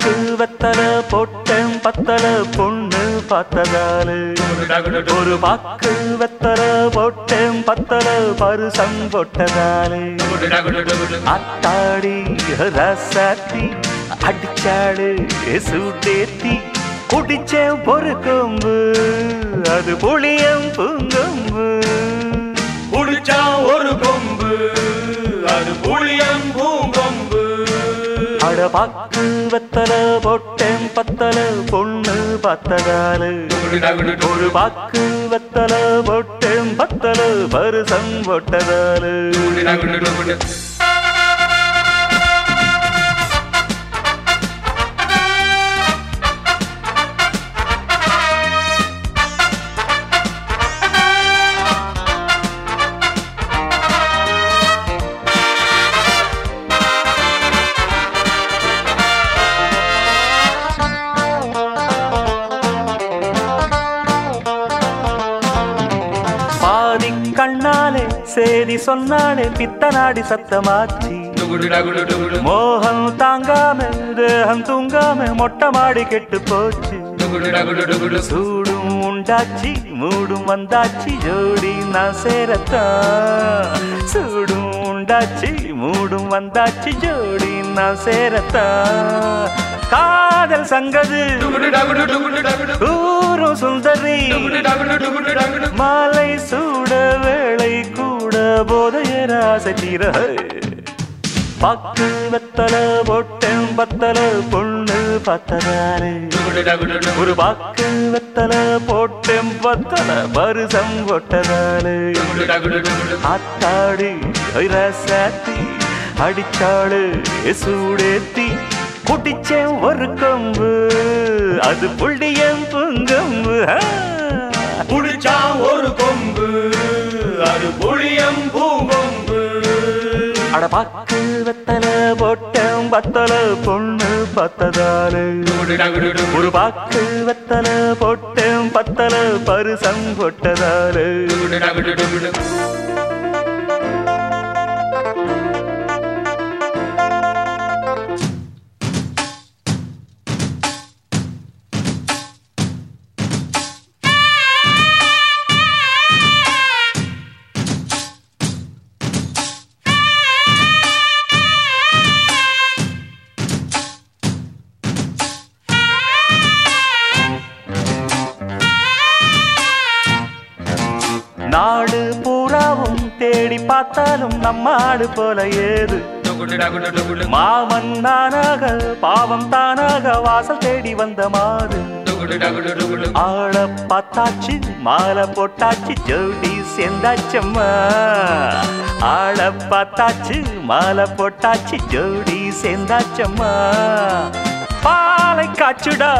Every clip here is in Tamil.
பாக்கு வெத்தல போட்டேன் பத்தல பொண்ணு பார்த்ததாலு ஒரு பாக்கு வெத்தல போட்டேன் பத்தல பருசம் போட்டதாலு அத்தாடி ரசாத்தி அடிச்சாடு சூட்டேத்தி குடிச்சேன் ஒரு கொம்பு அது புளியம் பூங்கொம்பு குடிச்சா ஒரு கொம்பு அது புளியம் பூங்கொம்பு அட பாக்கு வெத்தல போட்டேன் பத்தல பொண்ணு பார்த்ததாலு ஒரு பாக்கு வெத்தல போட்டேன் பத்தல பருசம் போட்டதாலு பாதி கண்ணாலே சேதி சொன்னாலே பித்தனாடி சத்தமாச்சி மோகம் தாங்காம தேகம் தூங்காம மொட்டை மாடி கெட்டு போச்சு சூடும் உண்டாச்சி மூடும் வந்தாச்சி ஜோடி நான் சேரத்தான் சூடும் உண்டாச்சி மூடும் வந்தாச்சி ஜோடி நான் சேரத்தான் காதல் சங்கது ஊரும் சுந்தரி மாலை சூட வேளை கூட போதைய ராசத்தீர பாக்கு வெத்தல போட்டேன் பத்தல பொண்ணு பத்ததாரு ஒரு பாக்கு வெத்தல போட்டேன் பத்தல பருசம் போட்டதாரு ஆத்தாடு ரசாத்தி அடிச்சாடு சூடேத்தி குட்டிச்சேன் ஒரு கொம்பு அது புள்ளியம் புங்கம்பு ஆ. குடிச்சா ஒரு கொம்பு அது புளியம் பூங்கொம்பு அட பாக்கு வெத்தல போட்டேன் பத்தல பொண்ணு பத்ததாரு ஒரு பாக்கு வெத்தல போட்டேன் பத்தல பருசம் போட்டதாரு நாடு பூராவும் தேடி பார்த்தாலும் நம்ம ஆடு போல ஏது மாமன் நானாக பாவம் தானாக வாசல் தேடி வந்த மாது ஆள பார்த்தாச்சு மாலை போட்டாச்சு ஜோடி சேர்ந்தாச்சம்மா ஆள பார்த்தாச்சு மாலை போட்டாச்சு ஜோடி சேர்ந்தாச்சம்மா பாலை காச்சுடா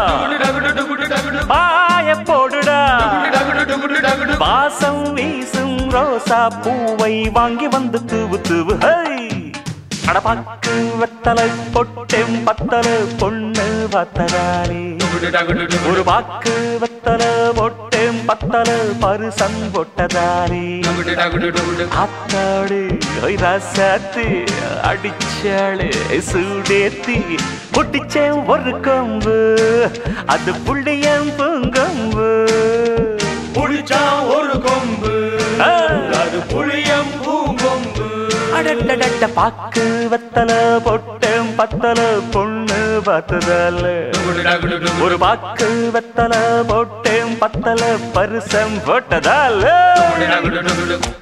பாய போடுடா வாசம் வீசும் ரோசா பூவை வாங்கி வந்து தூவு தூவு ஹை அடபாக்கு வெத்தலை பொட்டெம் பத்தலை பொண்ணு பத்ததாரி ஒரு பாக்கு வெத்தலை பொட்டெம் பத்தலை பருசம் பொட்டதாரி ஆத்தாடு ரசாத்து அடிச்சாளு சூடேத்தி பொட்டிச்சேன் ஒரு கொம்பு அது புள்ளியம் பூங்கொம்பு குடிச்சா ஒரு கொம்பு ஆ. அது புளியம் பூங்கொம்பு அடடடட பாக்கு வெத்தல பொட்டம் பத்தல பொண்ணு பார்த்ததால ஒரு பாக்கு வெத்தல பொட்டம் பத்தல பரிசம் போட்டதால குடிச்சா